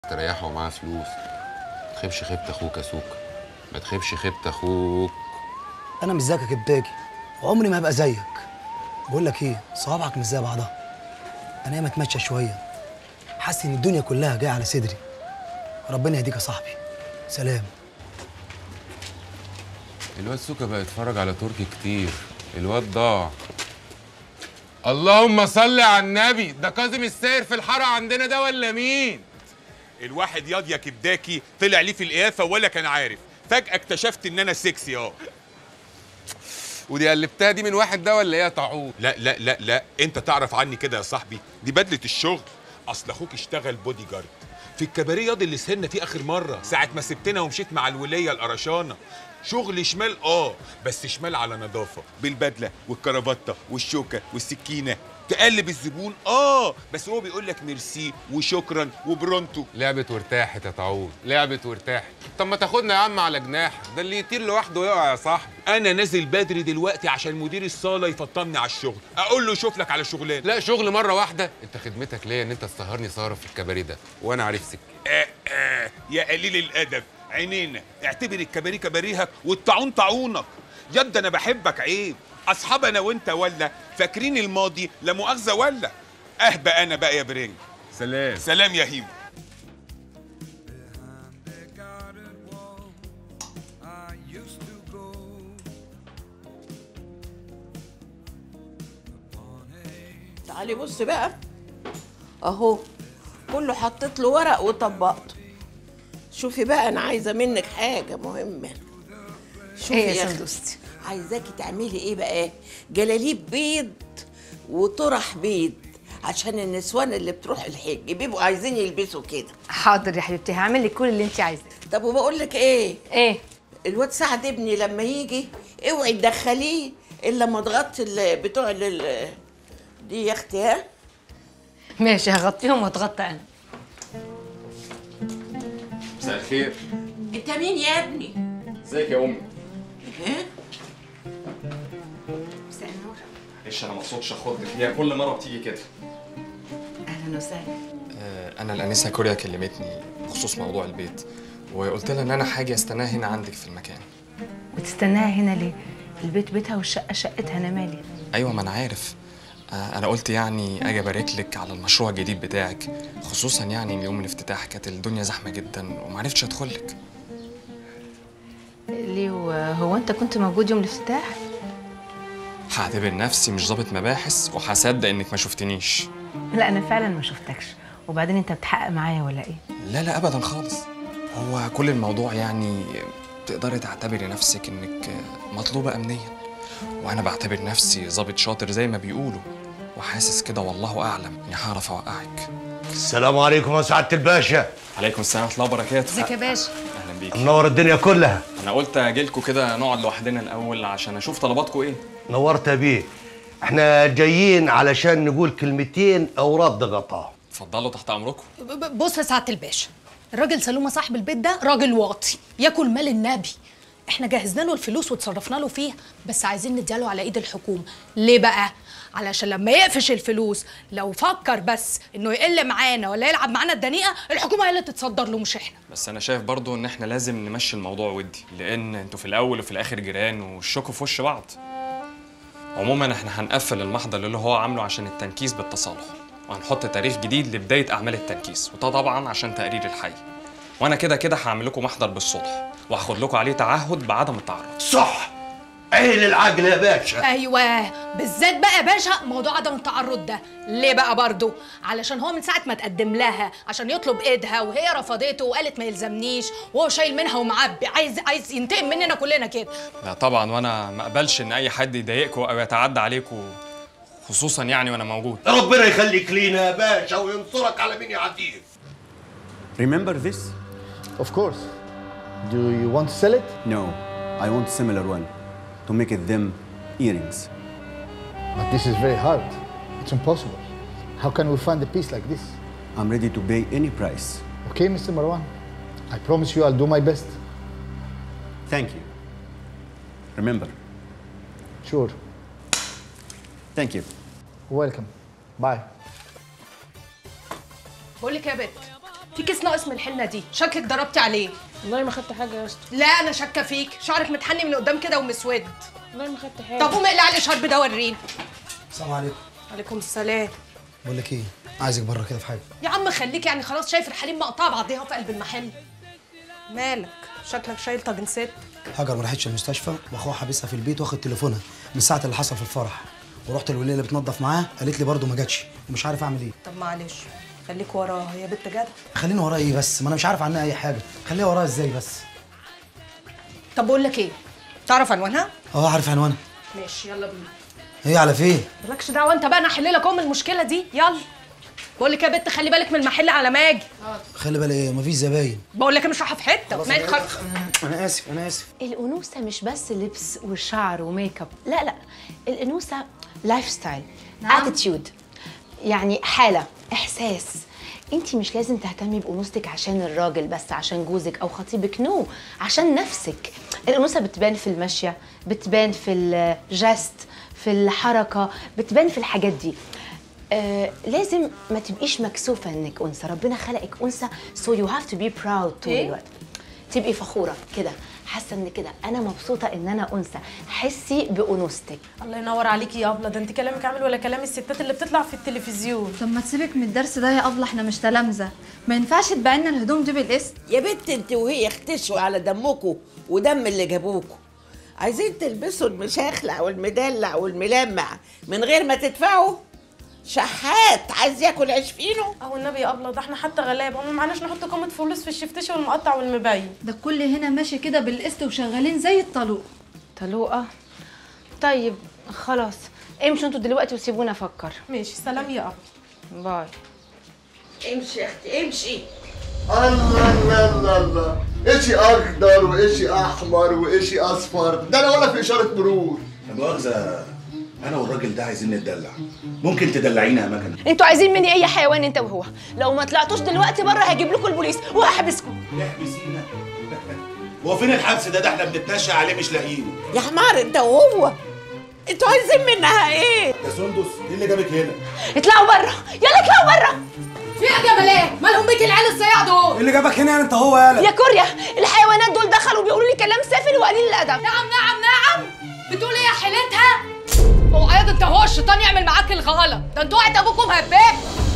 تريحه ومعاه فلوس ما تخيبش خيبة اخوك يا سوكا ما تخيبش خيبة اخوك انا مش زيك يا كبداجي وعمري ما هبقى زيك بقول لك ايه صوابعك مش زي بعضها انا ياما اتمشى شويه حاسس ان الدنيا كلها جايه على صدري ربنا يهديك يا صاحبي سلام الواد سوكا بقى يتفرج على تركي كتير الواد ضاع اللهم صل على النبي ده كاظم الساير في الحاره عندنا ده ولا مين الواحد ياض يا كبداكي طلع ليه في القيافه ولا كان عارف فجاه اكتشفت ان انا سكسي اه ودي قلبتها دي من واحد ده ولا ايه يا طاعون لا لا لا لا انت تعرف عني كده يا صاحبي دي بدله الشغل اصل اخوك اشتغل بودي جارد في الكباريه ياض اللي سهرنا فيه اخر مره ساعه ما سبتنا ومشيت مع الوليه القرشانه شغل شمال اه بس شمال على نظافه بالبدله والكرافته والشوكه والسكينه تقلب الزبون اه بس هو بيقول لك ميرسي وشكرا وبرونتو لعبت وارتاحت يا طاعون لعبت وارتاحت طب ما تاخدنا يا عم على جناح ده اللي يطير لوحده يقع يا صاحبي انا نازل بدري دلوقتي عشان مدير الصاله يفطمني على الشغل اقول له شوف لك على شغلانه لا شغل مره واحده انت خدمتك ليا ان انت تسهرني سهره في الكباريه ده وانا عارف سكه آه آه يا قليل الادب عينينا اعتبر الكباريه كباريهك والطاعون طاعونك يد انا بحبك عيب اصحاب انا وانت ولا فاكرين الماضي لا مؤاخذه ولا اهبى انا بقى يا برنج سلام سلام يا هيمو تعالي بص بقى اهو كله حطيت له ورق وطبقته شوفي بقى انا عايزه منك حاجه مهمه شوفي ايه يا يا أخي، سندوستي عايزاكي تعملي ايه بقى جلاليب بيض وطرح بيض عشان النسوان اللي بتروح الحج بيبقوا عايزين يلبسوا كده حاضر يا حبيبتي هعمل لك كل اللي انت عايزاه طب وبقول لك ايه ايه الواد سعد ابني لما يجي اوعي تدخليه الا ما تغطي ال- بتوع ال- دي يا اختي ها ماشي هغطيهم واتغطى انا مساء الخير انت مين يا ابني ازيك يا امي ها مساء النور معلش انا ما اقصدش اخضك هي كل مره بتيجي كده اهلا وسهلا آه، انا الانسه كوريا كلمتني بخصوص موضوع البيت وقلت لها ان انا حاجه استناها هنا عندك في المكان وتستناها هنا ليه البيت بيتها والشقه شقتها انا مالي ايوه ما انا عارف آه، انا قلت يعني اجي ابارك لك على المشروع الجديد بتاعك خصوصا يعني إن يوم الافتتاح كانت الدنيا زحمه جدا ومعرفتش ادخل لك ليه هو انت كنت موجود يوم الافتتاح هعتبر نفسي مش ظابط مباحث وهصدق انك ما شفتنيش لا انا فعلا ما شفتكش وبعدين انت بتحقق معايا ولا ايه لا لا ابدا خالص هو كل الموضوع يعني تقدري تعتبري نفسك انك مطلوبه امنيا وانا بعتبر نفسي ظابط شاطر زي ما بيقولوا وحاسس كده والله اعلم اني هعرف اوقعك السلام عليكم يا سعاده الباشا عليكم السلام ورحمه الله وبركاته ازيك يا باشا اهلا بيك منور الدنيا كلها انا قلت اجيلكوا كده نقعد لوحدنا الاول عشان اشوف طلباتكم ايه نورت يا بيه احنا جايين علشان نقول كلمتين او رد غطاء اتفضلوا تحت امركم ب- ب- بص يا سعاده الباشا الراجل سلومه صاحب البيت ده راجل واطي ياكل مال النبي احنا جهزنا له الفلوس وتصرفنا له فيها بس عايزين نديها على ايد الحكومه ليه بقى علشان لما يقفش الفلوس لو فكر بس انه يقل معانا ولا يلعب معانا الدنيئه الحكومه هي اللي تتصدر له مش احنا بس انا شايف برضو ان احنا لازم نمشي الموضوع ودي لان انتوا في الاول وفي الاخر جيران والشكوا في وش بعض عموما احنا هنقفل المحضر اللي هو عامله عشان التنكيس بالتصالح وهنحط تاريخ جديد لبدايه اعمال التنكيس وده طبعا عشان تقرير الحي وانا كده كده هعمل لكم محضر بالصلح وهاخد لكم عليه تعهد بعدم التعرض صح عين العقل يا باشا ايوه بالذات بقى يا باشا موضوع عدم التعرض ده ليه بقى برضو علشان هو من ساعه ما تقدم لها عشان يطلب ايدها وهي رفضته وقالت ما يلزمنيش وهو شايل منها ومعبي عايز عايز ينتقم مننا كلنا كده لا طبعا وانا ما اقبلش ان اي حد يضايقكم او يتعدى عليكم خصوصا يعني وانا موجود ربنا يخليك لينا يا باشا وينصرك على مين يعديك Remember this? Of course. Do you want to sell it? No, I want similar one to make it them earrings. But this is very hard. It's impossible. How can we find a piece like this? I'm ready to pay any price. Okay, Mr. Marwan. I promise you I'll do my best. Thank you. Remember. Sure. Thank you. Welcome. Bye. بقول لك يا بت في كيس ناقص من الحنه دي شكلك ضربتي عليه والله ما خدت حاجه يا اسطى لا انا شاكه فيك شعرك متحني من قدام كده ومسود والله ما خدت حاجه طب قوم اقلع لي الشرب ده وريني السلام عليكم عليكم السلام بقول لك ايه عايزك بره كده في حاجه يا عم خليك يعني خلاص شايف الحليم مقطعه بعضيها في قلب المحل مالك شكلك شايل طاجن ست هاجر ما راحتش المستشفى واخوها حابسها في البيت واخد تليفونها من ساعه اللي حصل في الفرح ورحت الوليه اللي بتنظف معاها قالت لي برضه ما جاتش ومش عارف اعمل ايه طب معلش خليك وراها هي بنت جدع خليني وراها ايه بس ما انا مش عارف عنها اي حاجه خليها وراها ازاي بس طب بقول لك ايه تعرف عنوانها اه عارف عنوانها ماشي يلا بينا هي على فين مالكش دعوه انت بقى انا احل لك ام المشكله دي يلا بقول لك يا بنت خلي بالك من المحل على ما اجي خلي بالك ايه مفيش زباين بقول لك مش رايحه في حته ما يتخ... انا اسف انا اسف الأنوثة مش بس لبس وشعر وميك اب لا لا الأنوثة لايف ستايل اتيتيود يعني حالة إحساس انت مش لازم تهتمي بانوثتك عشان الراجل بس عشان جوزك او خطيبك نو عشان نفسك الانوثه بتبان في المشيه بتبان في الجست في الحركه بتبان في الحاجات دي آه لازم ما تبقيش مكسوفه انك انثى ربنا خلقك انثى so you have to be proud طول إيه؟ الوقت تبقي فخوره كده حاسه ان كده انا مبسوطه ان انا انثى حسي بانوثتك الله ينور عليكي يا ابله ده انت كلامك عامل ولا كلام الستات اللي بتطلع في التلفزيون طب ما تسيبك من الدرس ده يا ابله احنا مش تلامذه ما ينفعش تبيع لنا الهدوم دي بالاسم يا بنت انت وهي اختشوا على دمكم ودم اللي جابوكوا عايزين تلبسوا المشاخلع والمدلع والملمع من غير ما تدفعوا شحات عايز ياكل عيش فينه اهو النبي يا ابله ده احنا حتى غلاب وما معناش نحط كومه فلوس في الشفتشه والمقطع والمبين ده الكل هنا ماشي كده بالقسط وشغالين زي الطلوق طلوقه طيب خلاص امشوا انتوا دلوقتي وسيبونا افكر ماشي سلام يا ابله باي امشي يا اختي امشي الله الله الله الله اشي اخضر واشي احمر واشي اصفر ده انا ولا في اشاره مرور لا مؤاخذة أنا والراجل ده عايزين نتدلع ممكن تدلعينا يا مكنة انتوا عايزين مني اي حيوان انت وهو لو ما طلعتوش دلوقتي بره هجيب لكم البوليس وهحبسكم يحبسينا هو فين الحبس ده ده احنا بنتنشى عليه مش لاقيينه يا حمار انت وهو انتوا عايزين منها ايه يا سندس ايه اللي جابك هنا اطلعوا بره يلا اطلعوا بره في ايه يا جمالات مالهم بيك العيال الصياع دول ايه اللي جابك هنا انت هو يالا يا كوريا الحيوانات دول دخلوا بيقولوا لي كلام سافل وقليل الادب نعم نعم نعم بتقول ايه يا حيلتها اوعى يا ده انت هو الشيطان يعمل معاك الغلط ده انتوا وقت ابوكم هباب